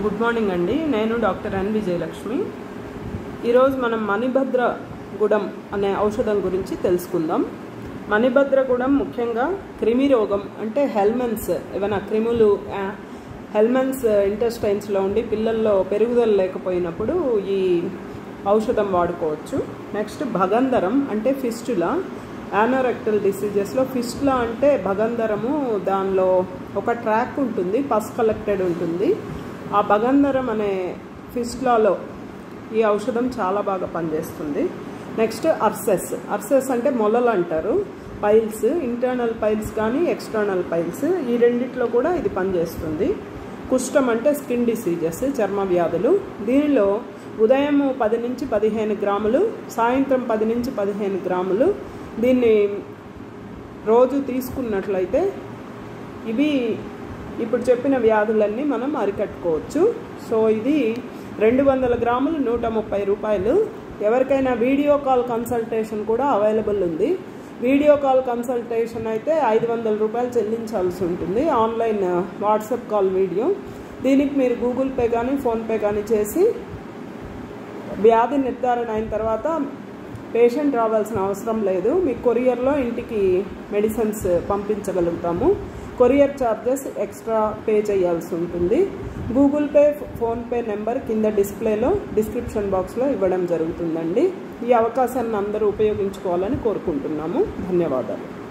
good morning అండి నేను doctor N Vijayalakshmi ఈరోజు మనం మణిభద్రగూడెం అనే ఔషధం గురించి తెలుసుకుందాం మణిభద్రగూడెం ముఖ్యంగా క్రిమి రోగం అంటే హెల్మెన్స్ ఏమైనా క్రిములు ఆ, హెల్మెన్స్ ఇంటెస్టైన్స్లో ఉండి పిల్లల్లో పెరుగుదల లేకపోయినప్పుడు ఈ ఔషధం వాడుకోవచ్చు నెక్స్ట్ భగంధరం అంటే ఫిస్టులా యానోరెక్టల్ డిసీజెస్లో ఫిస్టులా అంటే భగంధరము దానిలో ఒక ట్రాక్ ఉంటుంది పస్ కలెక్టెడ్ ఉంటుంది ఆ భగంధరం అనే ఫిస్టులాలో ఈ ఔషధం చాలా బాగా పనిచేస్తుంది నెక్స్ట్ అర్సెస్ అర్సెస్ అంటే మొలలు అంటారు పైల్స్ ఇంటర్నల్ పైల్స్ కానీ ఎక్స్టర్నల్ పైల్స్ ఈ రెండిట్లో కూడా ఇది పనిచేస్తుంది కుష్ఠం అంటే స్కిన్ డిసీజెస్ చర్మ వ్యాధులు దీనిలో ఉదయం పది నుంచి పదిహేను గ్రాములు సాయంత్రం పది నుంచి పదిహేను గ్రాములు దీన్ని రోజు తీసుకున్నట్లయితే ఇవి ఇప్పుడు చెప్పిన వ్యాధులన్నీ మనం అరికట్టుకోవచ్చు సో ఇది రెండు వందల గ్రాములు నూట ముప్పై రూపాయలు ఎవరికైనా వీడియో కాల్ కన్సల్టేషన్ కూడా అవైలబుల్ ఉంది వీడియో కాల్ కన్సల్టేషన్ అయితే ఐదు వందల రూపాయలు చెల్లించాల్సి ఉంటుంది ఆన్లైన్ వాట్సాప్ కాల్ వీడియో దీనికి మీరు గూగుల్ పే కానీ ఫోన్పే కానీ చేసి వ్యాధి నిర్ధారణ అయిన తర్వాత పేషెంట్ రావాల్సిన అవసరం లేదు మీ కొరియర్లో ఇంటికి మెడిసిన్స్ పంపించగలుగుతాము కొరియర్ ఛార్జెస్ ఎక్స్ట్రా పే చేయాల్సి ఉంటుంది గూగుల్ పే ఫోన్పే నెంబర్ కింద డిస్ప్లేలో డిస్క్రిప్షన్ బాక్స్లో ఇవ్వడం జరుగుతుందండి ఈ అవకాశాన్ని అందరూ ఉపయోగించుకోవాలని కోరుకుంటున్నాము ధన్యవాదాలు